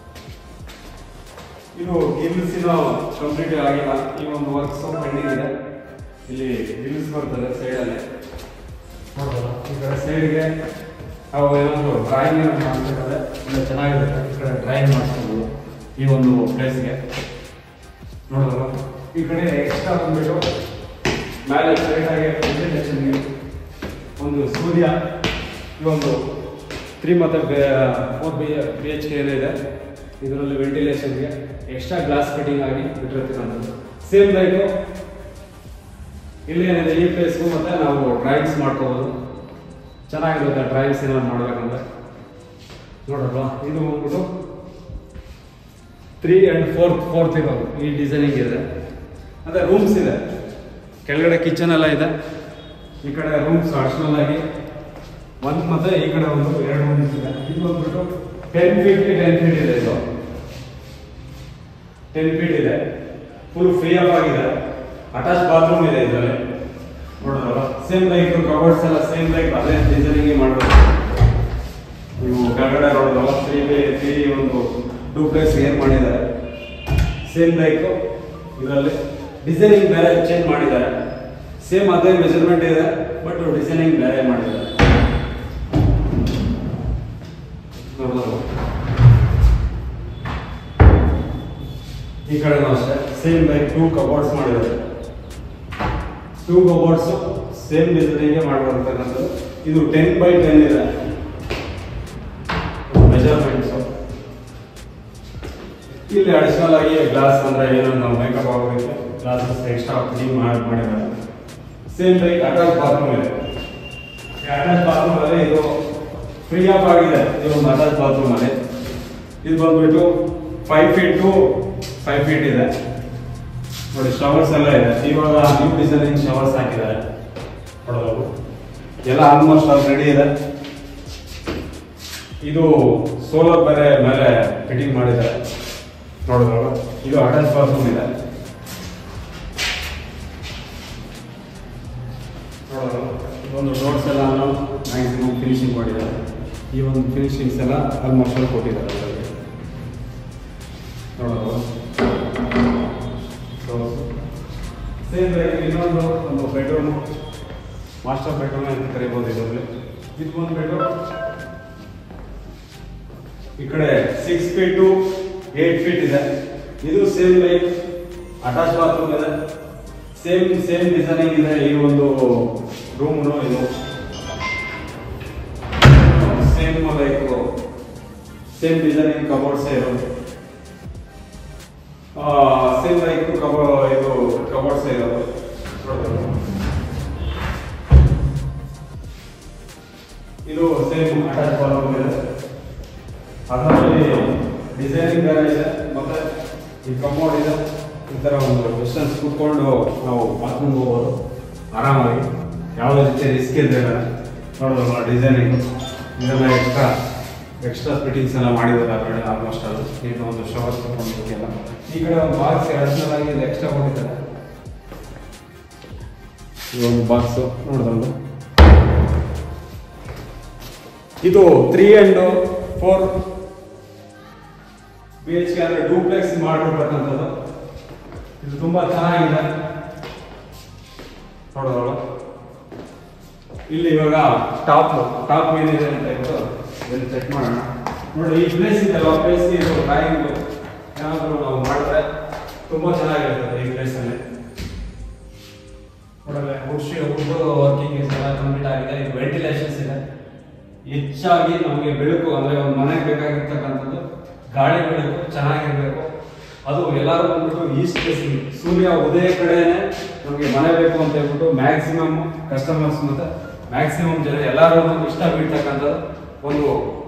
ಇದು ಗಿಲ್ಸಿನ ಕಂಪ್ಲೀಟ್ ಆಗಿಲ್ಲ ಈ ಒಂದು ವರ್ಕ್ಸ್ ಪೆಂಡಿಂಗ್ ಇದೆ ಇಲ್ಲಿ ಗಿಲ್ಸ್ ಬರ್ತದೆ ಸೈಡಲ್ಲಿ ನೋಡ್ಬೋದಾ ಈ ಕಡೆ ಸೈಡ್ಗೆ ಅವು ಏನಾದ್ರು ಡ್ರಾಯಿಂಗ್ ಏನಾದ್ರು ಮಾಡ್ಬೇಕಾದ್ರೆ ಇಲ್ಲ ಚೆನ್ನಾಗಿರುತ್ತೆ ಈ ಕಡೆ ಡ್ರಾಯಿಂಗ್ ಮಾಡಿಸ್ಬೋದು ಈ ಒಂದು ಪ್ಲೇಸ್ಗೆ ನೋಡೋದಲ್ಲ ಈ ಕಡೆ ಎಕ್ಸ್ಟ್ರಾ ಬಂದ್ಬಿಟ್ಟು ಮೇಲೆ ಸೈಡಾಗಿ ವೆಂಟಿಲೇಷನ್ಗೆ ಒಂದು ಸೂರ್ಯ ಈ ಒಂದು ತ್ರೀ ಮತ್ತು four B B H K ಏನಿದೆ ಇದರಲ್ಲಿ ವೆಂಟಿಲೇಷನ್ಗೆ ಎಕ್ಸ್ಟ್ರಾ ಗ್ಲಾಸ್ ಫಿಟ್ಟಿಂಗ್ ಆಗಿ ಬಿಟ್ಟಿರ್ತಕ್ಕಂಥದ್ದು ಸೇಮ್ ಲೈಕು ಇಲ್ಲಿ ಏನಿದೆ ಈ ಪ್ಲೇಸ್ಗೂ ಮತ್ತೆ ನಾವು ಡ್ರಾಯಿಂಗ್ಸ್ ಮಾಡ್ಕೋಬೋದು ಚೆನ್ನಾಗಿರುತ್ತೆ ಡ್ರಾಯಿಂಗ್ಸ್ ಏನಾದ್ರು ಮಾಡ್ಬೇಕಂದ್ರೆ ನೋಡಲ್ವಾ ಇದು ಬಂದ್ಬಿಟ್ಟು ತ್ರೀ ಆ್ಯಂಡ್ ಫೋರ್ತ್ ಫೋರ್ತ್ ಇರೋದು ಈ ಡಿಸೈನಿಂಗ್ ಇದೆ ಅದೇ ರೂಮ್ಸ್ ಇದೆ ಕೆಳಗಡೆ ಕಿಚನ್ ಎಲ್ಲ ಇದೆ ಈ ಕಡೆ ರೂಮ್ಸ್ ಅಡಿಷನಲ್ ಆಗಿ ಒಂದು ಮತ್ತೆ ಈ ಕಡೆ ಒಂದು ಎರಡು ರೂಮ್ಸ್ ಇದೆ ಇದು ಬಂದ್ಬಿಟ್ಟು ಟೆನ್ ಫೀಟ್ಗೆ ಟೆನ್ ಫೀಟ್ ಇದೆ ಇದು ಟೆನ್ ಫೀಟ್ ಇದೆ ಫುಲ್ ಫ್ರೀ ಆಫ್ ಆಗಿದೆ ಅಟ್ಯಾಚ್ ಬಾತ್ರೂಮ್ ಇದೆ ಇದರಲ್ಲಿ ನೋಡೋದಲ್ಲ ಸೇಮ್ ಲೈಕ್ ಕಬೋರ್ಡ್ಸ್ ಎಲ್ಲ ಸೇಮ್ ಲೈಕ್ ಅದೇ ಡಿಸೈನಿಂಗ್ ಮಾಡೋದು ನೀವು ಕೆಳಗಡೆ ನೋಡೋದಲ್ಲ ತ್ರೀ ಬೈ ತ್ರೀ ಒಂದು ಡೂಪ್ಲೆಕ್ಸ್ ಏನ್ ಮಾಡಿದ್ದಾರೆ ಸೇಮ್ ಲೈಕ್ ಇದರಲ್ಲಿ ಡಿಸೈನಿಂಗ್ ಬೇರೆ ಚೇಂಜ್ ಮಾಡಿದ್ದಾರೆ ಸೇಮ್ ಅದೇ ಮೆಜರ್ಮೆಂಟ್ ಇದೆ ಬಟ್ ಡಿಸೈನಿಂಗ್ ಬೇರೆ ಮಾಡಿದ್ದಾರೆ ನೋಡೋದು ಈ ಕಡೆನೂ ಅಷ್ಟೇ ಸೇಮ್ ಲೈಕ್ ಟೂ ಕಬೋರ್ಡ್ಸ್ ಮಾಡಿದ್ದಾರೆ ಟೂ ಕಬೋರ್ಡ್ಸ್ ಸೇಮ್ ಡಿಸೈನಿಂಗ್ ಮಾಡಿರ್ತಕ್ಕಂಥದ್ದು ಇದು ಟೆನ್ ಬೈ ಟೆನ್ ಇದೆ ಮೆಜರ್ಮೆಂಟ್ಸ್ ಇಲ್ಲಿ ಅಡಿಷನಲ್ ಆಗಿ ಗ್ಲಾಸ್ ಅಂದ್ರೆ ಏನೋ ನಾವು ಮೇಕಪ್ ಆಗೋದಕ್ಕೆ ಗ್ಲಾಸಸ್ ಎಕ್ಸ್ಟ್ರಾ ಫಿಟ್ಟಿಂಗ್ ಮಾಡಿ ಮಾಡಿದ್ದಾರೆ ಸೇಮ್ ಲೈಕ್ ಅಟ್ಯಾಚ್ ಬಾತ್ರೂಮ್ ಇದೆ ಅಟ್ಯಾಚ್ ಬಾತ್ರೂಮ್ ಅಲ್ಲಿ ಇದು ಫ್ರೀ ಆಫ್ ಆಗಿದೆ ಇದು ಒಂದು ಅಟ್ಯಾಚ್ ಬಾತ್ರೂಮ್ ಅಲ್ಲಿ ಇದು ಬಂದ್ಬಿಟ್ಟು five feet two five feet ಇದೆ ನೋಡಿ ಶವರ್ಸ್ ಎಲ್ಲ ಇದೆ ಇವಾಗ ನ್ಯೂ ಡಿಸೈನಿಂಗ್ ಶವರ್ಸ್ ಹಾಕಿದ್ದಾರೆ ನೋಡೋದು ಎಲ್ಲ ಆಲ್ಮೋಸ್ಟ್ ಆಲ್ ರೆಡಿ ಇದೆ ಇದು ಸೋಲಾರ್ ಬೇರೆ ಮೇಲೆ ಫಿಟ್ಟಿಂಗ್ ಮಾಡಿದ್ದಾರೆ ನೋಡಿದ್ರಲ್ಲ ಇದು ಅಟ್ಯಾಚ್ ಬಾತ್ರೂಮ್ ಇದೆ ನೋಡೋದು ಇದೊಂದು ಡೋರ್ಸ್ ಎಲ್ಲ ಮ್ಯಾಕ್ಸಿಮಮ್ ಫಿನಿಶಿಂಗ್ ಮಾಡಿದ್ದಾರೆ ಈ ಒಂದು ಫಿನಿಶಿಂಗ್ಸ್ ಎಲ್ಲ ಆಲ್ಮೋಸ್ಟ್ ಅಲ್ಲಿ ಕೊಟ್ಟಿದ್ದಾರೆ ಅದರಲ್ಲಿ ನೋಡೋದು ಸೇಮ್ ಇನ್ನೊಂದು ಒಂದು ಬೆಡ್ರೂಮ್ ಮಾಸ್ಟರ್ ಬೆಡ್ರೂಮ್ ಅಂತ ಕರಿಬೋದು ಇದರಲ್ಲಿ ಇದು ಬಂದ್ಬಿಟ್ಟು ಈ ಕಡೆ ಸಿಕ್ಸ್ ಫೀಟು ಏಟ್ ಫೀಟ್ ಇದೆ ಇದು ಸೇಮ್ ಲೈಕ್ ಅಟ್ಯಾಚ್ ಬಾತ್ರೂಮ್ ಇದೆ ಸೇಮ್ ಸೇಮ್ ಡಿಸೈನಿಂಗ್ ಇದೆ ಈ ಒಂದು ರೂಮ್ನು ಇದು same like same designing cupboards ಇರೋದು ಸೇಮ್ ಲೈಕ್ ಕಬೋ ಇದು ಕಬೋರ್ಡ್ಸ್ ಇರೋದು ನೋಡ್ಬೋದು. ಇದು ಸೇಮ್ ಅಟ್ಯಾಚ್ ಬಾತ್ರೂಮ್ ಇದೆ ಅದರಲ್ಲಿ ಡಿಸೈನಿಂಗ್ ಬೇರೆ ಇದೆ ಮತ್ತೆ ಈ ಕಮೋಡ್ ಇದೆ ಈ ಥರ ಒಂದು ಡಿಸ್ಟೆನ್ಸ್ ಕೂತ್ಕೊಂಡು ನಾವು ಬಾತ್ರೂಮ್ ಹೋಗ್ಬೋದು ಆರಾಮಾಗಿ ಯಾವುದೇ ರೀತಿ ರಿಸ್ಕ್ ಇದ್ದಿಲ್ಲ ನೋಡೋದಲ್ಲ ಡಿಸೈನಿಂಗ್ ಇದೆಲ್ಲ ಎಕ್ಸ್ಟ್ರಾ ಎಕ್ಸ್ಟ್ರಾ ಫಿಟ್ಟಿಂಗ್ಸ್ ಎಲ್ಲ ಮಾಡಿದ್ದಾರೆ ಅದರಲ್ಲಿ ಆಲ್ಮೋಸ್ಟ್ ಅದು ಇದು ಒಂದು ಶವರ್ ಎಲ್ಲ ಈ ಕಡೆ ಒಂದು ಬಾಕ್ಸ್ ಅಡಿಷನಲ್ ಆಗಿ ಇದು ಎಕ್ಸ್ಟ್ರಾ ಕೊಟ್ಟಿದ್ದಾರೆ ಈ ಒಂದು ಬಾಕ್ಸು ನೋಡೋದಲ್ಲ ಇದು three and four B H K ಅಂದರೆ ಡೂಪ್ಲೆಕ್ಸ್ ಮಾಡಿರ್ತಕ್ಕಂಥದ್ದು ಇದು ತುಂಬ ಚೆನ್ನಾಗಿದೆ ನೋಡೋದಲ್ಲ ಇಲ್ಲಿ ಇವಾಗ ಟಾಪ್ ಟಾಪ್ ಏನಿದೆ ಅಂತ ಹೇಳ್ಬಿಟ್ಟು ಇದನ್ನು ಚೆಕ್ ಮಾಡೋಣ ನೋಡಿ ಈ ಪ್ಲೇಸ್ ಇದೆಲ್ಲ ಪ್ಲೇಸ್ ಇದು ಡ್ರಾಯಿಂಗ್ ಏನಾದರೂ ನಾವು ಮಾಡಿದ್ರೆ ತುಂಬ ಚೆನ್ನಾಗಿರ್ತದೆ ಈ ಪ್ಲೇಸಲ್ಲಿ ನೋಡಲ್ಲ ವುಡ್ ವುಡ್ ವರ್ಕಿಂಗ್ ಎಲ್ಲ ಕಂಪ್ಲೀಟ್ ಆಗಿದೆ ಇದು ವೆಂಟಿಲೇಷನ್ಸ್ ಇದೆ ಹೆಚ್ಚಾಗಿ ನಮಗೆ ಬೆಳಕು ಅಂದ್ರೆ ಒಂದು ಮನೆಗೆ ಬೇಕಾಗಿರ್ತಕ್ಕಂಥದ್ದು ಗಾಳಿ ಬೆಳಕು ಚೆನ್ನಾಗಿರ್ಬೇಕು ಅದು ಎಲ್ಲರೂ ಬಂದ್ಬಿಟ್ಟು ಈಸ್ಟ್ ಫೇಸಿಂಗ್ ಸೂರ್ಯ ಉದಯ ಕಡೆನೆ ನಮಗೆ ಮನೆ ಬೇಕು ಅಂತ ಹೇಳ್ಬಿಟ್ಟು ಮ್ಯಾಕ್ಸಿಮಮ್ ಕಸ್ಟಮರ್ಸ್ ಮತ್ತೆ ಮ್ಯಾಕ್ಸಿಮಮ್ ಜನ ಎಲ್ಲರೂ ಇಷ್ಟ ಬೀಳ್ತಕ್ಕಂಥದ್ದು ಒಂದು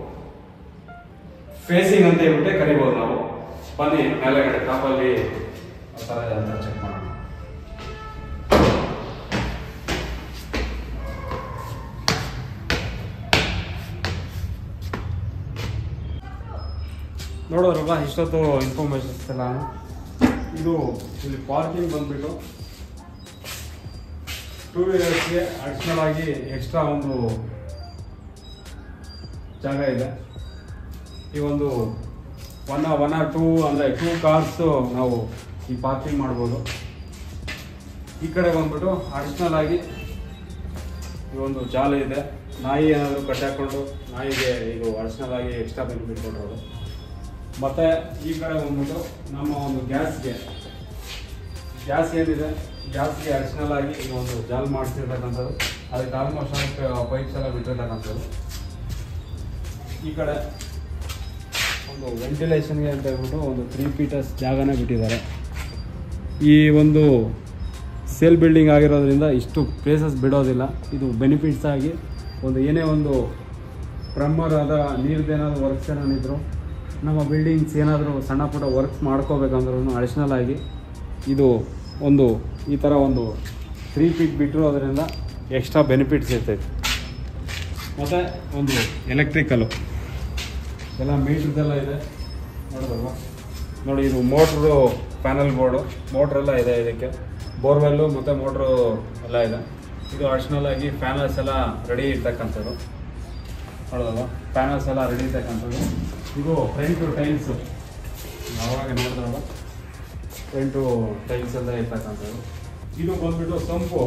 ಫೇಸಿಂಗ್ ಅಂತ ಹೇಳ್ಬಿಟ್ಟೆ ಕರಿಬೋದು ನಾವು ಬನ್ನಿ ಮೇಲೆಗಡೆ ಟಾಪಲ್ಲಿ ಆ ಥರ ಇದೆ ಅಂತ ಚೆಕ್ ಮಾಡೋಣ ನೋಡೋದ್ರಲ್ಲ ಇಷ್ಟೊತ್ತು ಇನ್ಫಾರ್ಮೇಶನ್ಸ್ ಎಲ್ಲ ಇದು ಇಲ್ಲಿ ಪಾರ್ಕಿಂಗ್ ಬಂದ್ಬಿಟ್ಟು ಟೂ ವೀಲರ್ಸ್ಗೆ ಅಡಿಷನಲ್ ಆಗಿ ಎಕ್ಸ್ಟ್ರಾ ಒಂದು ಜಾಗ ಇದೆ ಈ ಒಂದು ಒನ್ ಒನ್ ಆರ್ ಟೂ ಅಂದರೆ ಟೂ ಕಾರ್ಸ್ ನಾವು ಈ ಪಾರ್ಕಿಂಗ್ ಮಾಡ್ಬೋದು ಈ ಕಡೆ ಬಂದ್ಬಿಟ್ಟು ಅಡಿಷನಲ್ ಆಗಿ ಈ ಒಂದು ಜಾಲ ಇದೆ ನಾಯಿ ಏನಾದರೂ ಕಟ್ಟಾಕೊಂಡು ನಾಯಿಗೆ ಇದು ಅಡಿಷನಲ್ ಆಗಿ ಎಕ್ಸ್ಟ್ರಾ ಬೆನಿಫಿಟ್ ಕೊಟ್ಟಿರೋದು ಮತ್ತೆ ಈ ಕಡೆ ಬಂದ್ಬಿಟ್ಟು ನಮ್ಮ ಒಂದು ಗ್ಯಾಸ್ಗೆ ಗ್ಯಾಸ್ ಏನಿದೆ ಗ್ಯಾಸ್ಗೆ ಅಡಿಷನಲ್ ಆಗಿ ಈ ಒಂದು ಜಾಲ್ ಮಾಡಿಸಿರ್ತಕ್ಕಂಥದ್ದು ಅದಕ್ಕೆ ಆಲ್ಮೋಸ್ಟ್ ಪೈಪ್ಸ್ ಎಲ್ಲ ಬಿಟ್ಟಿರ್ತಕ್ಕಂಥದ್ದು ಈ ಕಡೆ ಒಂದು ವೆಂಟಿಲೇಷನ್ಗೆ ಅಂತ ಹೇಳ್ಬಿಟ್ಟು ಒಂದು ತ್ರೀ ಫೀಟರ್ಸ್ ಜಾಗನೇ ಬಿಟ್ಟಿದ್ದಾರೆ ಈ ಒಂದು ಸೇಲ್ ಬಿಲ್ಡಿಂಗ್ ಆಗಿರೋದ್ರಿಂದ ಇಷ್ಟು ಪ್ಲೇಸಸ್ ಬಿಡೋದಿಲ್ಲ ಇದು ಬೆನಿಫಿಟ್ಸ್ ಆಗಿ ಒಂದು ಏನೇ ಒಂದು ಪ್ಲಂಬರ್ ಆದ ನೀರ್ದೇನಾದ್ರು ವರ್ಕ್ಸ್ ಏನಾದ್ರು ನಮ್ಮ ಬಿಲ್ಡಿಂಗ್ಸ್ ಏನಾದರೂ ಸಣ್ಣ ಪುಟ್ಟ ವರ್ಕ್ಸ್ ಮಾಡ್ಕೋಬೇಕಂದ್ರೂ ಅಡಿಷ್ನಲ್ ಆಗಿ ಇದು ಒಂದು ಈ ಥರ ಒಂದು ತ್ರೀ ಫೀಟ್ ಬಿಟ್ಟಿರೋದ್ರಿಂದ ಎಕ್ಸ್ಟ್ರಾ ಬೆನಿಫಿಟ್ಸ್ ಇರ್ತೈತೆ ಮತ್ತು ಒಂದು ಎಲೆಕ್ಟ್ರಿಕಲ್ಲು ಎಲ್ಲ ಮೀಟ್ರದೆಲ್ಲ ಇದೆ ನೋಡೋದಲ್ವಾ ನೋಡಿ ಇದು ಮೋಟ್ರು ಪ್ಯಾನಲ್ ಬೋರ್ಡು ಮೋಟ್ರೆಲ್ಲ ಇದೆ ಇದಕ್ಕೆ ಬೋರ್ವೆಲ್ಲು ಮತ್ತು ಮೋಟ್ರು ಎಲ್ಲ ಇದೆ ಇದು ಅಡಿಷ್ನಲ್ ಆಗಿ ಪ್ಯಾನಲ್ಸ್ ಎಲ್ಲ ರೆಡಿ ಇರ್ತಕ್ಕಂಥದ್ದು ನೋಡೋದಲ್ವಾ ಪ್ಯಾನಲ್ಸ್ ಎಲ್ಲ ರೆಡಿ ಇರ್ತಕ್ಕಂಥದ್ದು ಇದು ಫ್ರಂಟು ಟೈಲ್ಸು ಯಾವಾಗ ನೋಡಿದ್ರಲ್ಲ ಫ್ರಂಟು ಟೈಲ್ಸ್ ಎಲ್ಲ ಇರ್ತಕ್ಕಂಥದ್ದು ಇದು ಬಂದ್ಬಿಟ್ಟು ಸಂಪು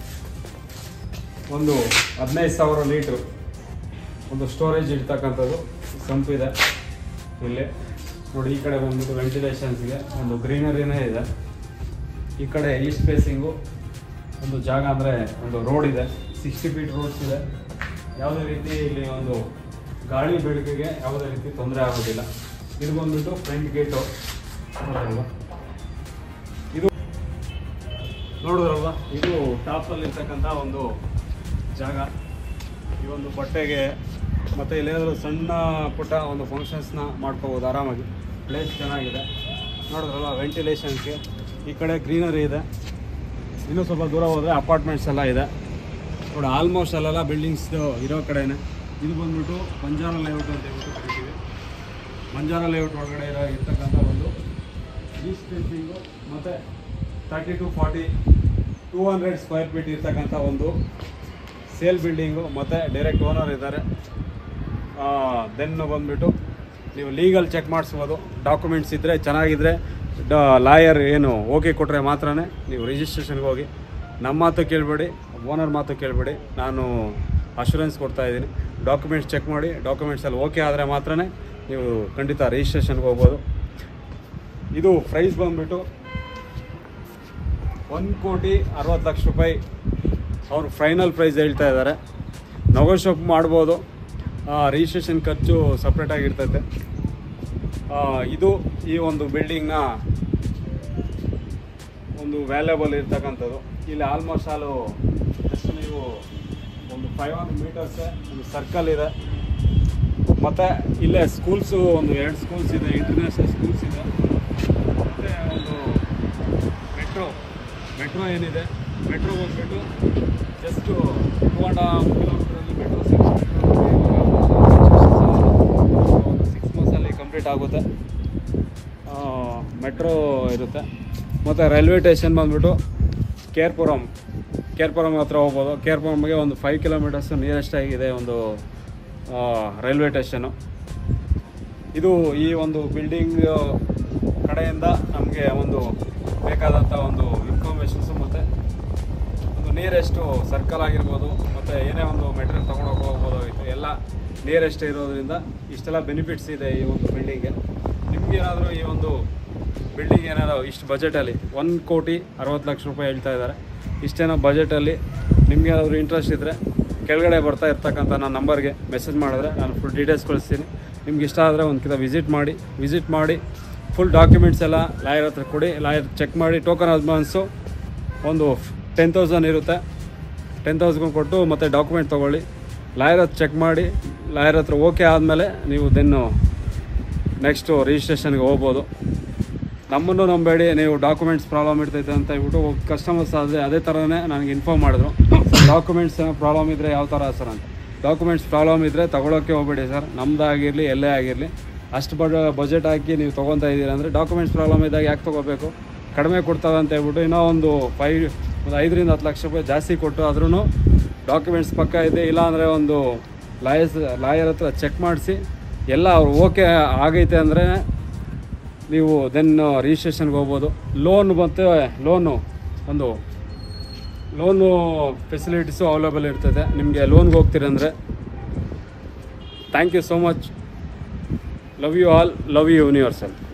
ಒಂದು ಹದಿನೈದು ಸಾವಿರ ಲೀಟ್ರು ಒಂದು ಸ್ಟೋರೇಜ್ ಇರ್ತಕ್ಕಂಥದ್ದು ಸಂಪಿದೆ ಇಲ್ಲಿ ನೋಡಿ ಈ ಕಡೆ ಬಂದ್ಬಿಟ್ಟು ವೆಂಟಿಲೇಷನ್ಸ್ಗೆ ಒಂದು ಗ್ರೀನರಿನೇ ಇದೆ ಈ ಕಡೆ ಈಸ್ಟ್ ಫೇಸಿಂಗು ಒಂದು ಜಾಗ ಅಂದರೆ ಒಂದು ರೋಡ್ ಇದೆ ಸಿಕ್ಸ್ಟಿ ಫೀಟ್ ರೋಡ್ಸ್ ಇದೆ ಯಾವುದೇ ರೀತಿ ಇಲ್ಲಿ ಒಂದು ಗಾಳಿ ಬೆಳಕಿಗೆ ಯಾವುದೇ ರೀತಿ ತೊಂದರೆ ಆಗೋದಿಲ್ಲ ಇದು ಬಂದ್ಬಿಟ್ಟು ಫ್ರಂಟ್ ಗೇಟು ನೋಡೋದಲ್ವಾ ಇದು ನೋಡಿದ್ರಲ್ವಾ ಇದು ಟಾಪಲ್ಲಿ ಇರ್ತಕ್ಕಂಥ ಒಂದು ಜಾಗ ಈ ಒಂದು ಬಟ್ಟೆಗೆ ಮತ್ತು ಇಲ್ಲೇನಾದರೂ ಸಣ್ಣ ಪುಟ್ಟ ಒಂದು ಫಂಕ್ಷನ್ಸ್ನ ಮಾಡ್ಕೋಬೋದು ಆರಾಮಾಗಿ ಪ್ಲೇಸ್ ಚೆನ್ನಾಗಿದೆ ನೋಡಿದ್ರಲ್ಲ ವೆಂಟಿಲೇಷನ್ಸ್ಗೆ ಈ ಕಡೆ ಗ್ರೀನರಿ ಇದೆ ಇನ್ನೂ ಸ್ವಲ್ಪ ದೂರ ಹೋದರೆ ಅಪಾರ್ಟ್ಮೆಂಟ್ಸ್ ಎಲ್ಲ ಇದೆ ನೋಡಿ ಆಲ್ಮೋಸ್ಟ್ ಅಲ್ಲೆಲ್ಲ ಬಿಲ್ಡಿಂಗ್ಸ್ ಇರೋ ಕಡೆನೇ ಇದು ಬಂದ್ಬಿಟ್ಟು ಬಂಜಾರ ಲೇಔಟ್ ಅಂತ ಹೇಳ್ಬಿಟ್ಟು ಕರಿತೀವಿ ಬಂಜಾರ ಲೇಔಟ್ ಒಳಗಡೆ ಇರೋ ಇರ್ತಕ್ಕಂಥ ಒಂದು ಈಸ್ಟ್ ಫೇಸಿಂಗು ಮತ್ತು thirty two forty two hundred square feet ಇರ್ತಕ್ಕಂಥ ಒಂದು ಸೇಲ್ ಬಿಲ್ಡಿಂಗು ಮತ್ತು ಡೈರೆಕ್ಟ್ ಓನರ್ ಇದ್ದಾರೆ ದೆನ್ ಬಂದುಬಿಟ್ಟು ನೀವು ಲೀಗಲ್ ಚೆಕ್ ಮಾಡಿಸ್ಬೋದು ಡಾಕ್ಯುಮೆಂಟ್ಸ್ ಇದ್ದರೆ ಚೆನ್ನಾಗಿದ್ದರೆ ಡ ಲಾಯರ್ ಏನು ಓಕೆ ಕೊಟ್ಟರೆ ಮಾತ್ರನೇ ನೀವು ರಿಜಿಸ್ಟ್ರೇಷನ್ಗೆ ಹೋಗಿ ನಮ್ಮ ಮಾತು ಕೇಳಬೇಡಿ ಓನರ್ ಮಾತು ಕೇಳಬೇಡಿ ನಾನು ಅಶೂರೆನ್ಸ್ ಕೊಡ್ತಾ ಇದ್ದೀನಿ ಡಾಕ್ಯುಮೆಂಟ್ಸ್ ಚೆಕ್ ಮಾಡಿ ಡಾಕ್ಯುಮೆಂಟ್ಸಲ್ಲಿ ಓಕೆ ಆದರೆ ಮಾತ್ರ ನೀವು ಖಂಡಿತ ರಿಜಿಸ್ಟ್ರೇಷನ್ಗೆ ಹೋಗ್ಬೋದು ಇದು ಪ್ರೈಸ್ ಬಂದುಬಿಟ್ಟು ಒಂದು ಕೋಟಿ ಅರವತ್ತು ಲಕ್ಷ ರೂಪಾಯಿ ಅವರು ಫೈನಲ್ ಪ್ರೈಸ್ ಹೇಳ್ತಾ ಇದ್ದಾರೆ ನಗೋಶಪ್ ಮಾಡ್ಬೋದು ರಿಜಿಸ್ಟ್ರೇಷನ್ ಖರ್ಚು ಸಪ್ರೇಟಾಗಿ ಇರ್ತೈತೆ ಆ, ಇದು ಈ ಒಂದು ಬಿಲ್ಡಿಂಗ್ನ ಒಂದು ವ್ಯಾಲ್ಯೂಬಲ್ ಇರ್ತಕ್ಕಂಥದ್ದು ಇಲ್ಲಿ ಆಲ್ಮೋಸ್ಟ್ ಆಲು ಜಸ್ಟ್ ನೀವು ಒಂದು ಫೈವ್ ಹಂಡ್ರೆಡ್ ಮೀಟರ್ಸೇ ಒಂದು ಸರ್ಕಲ್ ಇದೆ ಮತ್ತು ಇಲ್ಲೇ ಸ್ಕೂಲ್ಸು ಒಂದು ಎರಡು ಸ್ಕೂಲ್ಸ್ ಇದೆ ಇಂಟರ್ನ್ಯಾಷನಲ್ ಸ್ಕೂಲ್ಸ್ ಇದೆ ಮತ್ತು ಒಂದು ಮೆಟ್ರೋ ಮೆಟ್ರೋ ಏನಿದೆ ಮೆಟ್ರೋ ಬಂದ್ಬಿಟ್ಟು ಜಸ್ಟ್ ಟೂ ಆ್ಯಂಡ್ ಹಾಫ್ ಕಿಲೋಮೀಟ್ರಲ್ಲಿ ಮೆಟ್ರೋ ಸಿಕ್ಸ್ ಒಂದು ಸಿಕ್ಸ್ ಮಂತ್ಸಲ್ಲಿ ಕಂಪ್ಲೀಟ್ ಆಗುತ್ತೆ ಮೆಟ್ರೋ ಇರುತ್ತೆ ಮತ್ತು ರೈಲ್ವೆ ಸ್ಟೇಷನ್ ಬಂದ್ಬಿಟ್ಟು ಕೇರ್ಪುರಂ ಕೇರ್ಪುರಂ ಹತ್ರ ಹೋಗ್ಬೋದು ಕೇರ್ಪುರಂಗೆ ಒಂದು ಫೈವ್ ಕಿಲೋಮೀಟರ್ಸ್ ನಿಯರೆಸ್ಟ್ ಆಗಿದೆ ಒಂದು ರೈಲ್ವೆ ಸ್ಟೇಷನು ಇದು ಈ ಒಂದು ಬಿಲ್ಡಿಂಗ್ ಕಡೆಯಿಂದ ನಮಗೆ ಒಂದು ಬೇಕಾದಂಥ ಒಂದು ಇನ್ಫಾರ್ಮೇಷನ್ಸು ಮತ್ತು ಒಂದು ನಿಯರೆಸ್ಟು ಸರ್ಕಲ್ ಆಗಿರ್ಬೋದು ಮತ್ತು ಏನೇ ಒಂದು ಮೆಟೀರಿಯಲ್ ತೊಗೊಂಡೋಗಿ ಹೋಗ್ಬೋದು ಇದು ಎಲ್ಲ ನಿಯರೆಸ್ಟ್ ಇರೋದ್ರಿಂದ ಇಷ್ಟೆಲ್ಲ ಬೆನಿಫಿಟ್ಸ್ ಇದೆ ಈ ಒಂದು ಬಿಲ್ಡಿಂಗ್ಗೆ ನಿಮ್ಗೆ ಏನಾದರೂ ಈ ಒಂದು ಬಿಲ್ಡಿಂಗ್ ಏನಾದರೂ ಇಷ್ಟು ಬಜೆಟಲ್ಲಿ ಒಂದು ಕೋಟಿ ಅರವತ್ತು ಲಕ್ಷ ರೂಪಾಯಿ ಹೇಳ್ತಾ ಇದ್ದಾರೆ ಇಷ್ಟೇನೋ ಬಜೆಟಲ್ಲಿ ನಿಮ್ಗೆ ಏನಾದರೂ ಇಂಟ್ರೆಸ್ಟ್ ಇದ್ದರೆ ಕೆಳಗಡೆ ಬರ್ತಾ ಇರ್ತಕ್ಕಂಥ ನನ್ನ ನಂಬರ್ಗೆ ಮೆಸೇಜ್ ಮಾಡಿದ್ರೆ ನಾನು ಫುಲ್ ಡೀಟೇಲ್ಸ್ ಕಳಿಸ್ತೀನಿ ನಿಮ್ಗೆ ಇಷ್ಟ ಆದರೆ ಒಂದು ಕಿತ ವಿಸಿಟ್ ಮಾಡಿ ವಿಸಿಟ್ ಮಾಡಿ ಫುಲ್ ಡಾಕ್ಯುಮೆಂಟ್ಸ್ ಎಲ್ಲ ಲಾಯರ್ ಹತ್ರ ಕೊಡಿ ಲಾಯರ್ ಚೆಕ್ ಮಾಡಿ ಟೋಕನ್ ಅಡ್ವಾನ್ಸು ಒಂದು ಟೆನ್ ತೌಸಂಡ್ ಇರುತ್ತೆ ಟೆನ್ ತೌಸಂಡ್ ಕೊಟ್ಟು ಮತ್ತು ಡಾಕ್ಯುಮೆಂಟ್ ತೊಗೊಳ್ಳಿ ಲಾಯರ್ ಹತ್ರ ಚೆಕ್ ಮಾಡಿ ಲಾಯರ್ ಹತ್ರ ಓಕೆ ಆದಮೇಲೆ ನೀವು ದೆನ್ನು ನೆಕ್ಸ್ಟು ರಿಜಿಸ್ಟ್ರೇಷನ್ಗೆ ಹೋಗ್ಬೋದು ನಮ್ಮನ್ನು ನಂಬೇಡಿ ನೀವು ಡಾಕ್ಯುಮೆಂಟ್ಸ್ ಪ್ರಾಬ್ಲಮ್ ಇರ್ತೈತೆ ಅಂತ ಹೇಳ್ಬಿಟ್ಟು ಕಸ್ಟಮರ್ಸ್ ಆದರೆ ಅದೇ ಥರನೇ ನನಗೆ ಇನ್ಫಾರ್ಮ್ ಮಾಡಿದ್ರು ಡಾಕ್ಯುಮೆಂಟ್ಸ್ ಪ್ರಾಬ್ಲಮ್ ಇದ್ದರೆ ಯಾವ ಥರ ಸರ್ ಅಂತ ಡಾಕ್ಯುಮೆಂಟ್ಸ್ ಪ್ರಾಬ್ಲಮ್ ಇದ್ದರೆ ತಗೊಳ್ಳೋಕ್ಕೆ ಹೋಗ್ಬೇಡಿ ಸರ್ ನಮ್ಮದಾಗಿರಲಿ ಎಲ್ಲೇ ಆಗಿರಲಿ ಅಷ್ಟು ಬಡ ಬಜೆಟ್ ಹಾಕಿ ನೀವು ತೊಗೊತಾ ಇದ್ದೀರಿ ಅಂದರೆ ಡಾಕ್ಯುಮೆಂಟ್ಸ್ ಪ್ರಾಬ್ಲಮ್ ಇದ್ದಾಗ ಯಾಕೆ ತೊಗೋಬೇಕು ಕಡಿಮೆ ಕೊಡ್ತವೆ ಅಂತ ಹೇಳ್ಬಿಟ್ಟು ಇನ್ನೂ ಒಂದು ಫೈವ್ ಒಂದು ಐದರಿಂದ ಹತ್ತು ಲಕ್ಷ ರೂಪಾಯಿ ಜಾಸ್ತಿ ಕೊಟ್ಟು ಆದ್ರೂ ಡಾಕ್ಯುಮೆಂಟ್ಸ್ ಪಕ್ಕ ಇದೆ ಇಲ್ಲಾಂದರೆ ಒಂದು ಲಾಯರ್ಸ್ ಲಾಯರ್ ಹತ್ರ ಚೆಕ್ ಮಾಡಿಸಿ ಎಲ್ಲ ಅವ್ರು ಓಕೆ ಆಗೈತೆ ಅಂದರೆ ನೀವು ದೆನ್ ರಿಜಿಸ್ಟ್ರೇಷನ್ಗೆ ಹೋಗ್ಬೋದು ಲೋನ್ ಮತ್ತು ಲೋನು ಒಂದು ಲೋನು ಫೆಸಿಲಿಟೀಸು ಅವೈಲೇಬಲ್ ಇರ್ತದೆ ನಿಮಗೆ ಲೋನ್ಗೆ ಹೋಗ್ತೀರಂದರೆ thank you so much love you all love you universal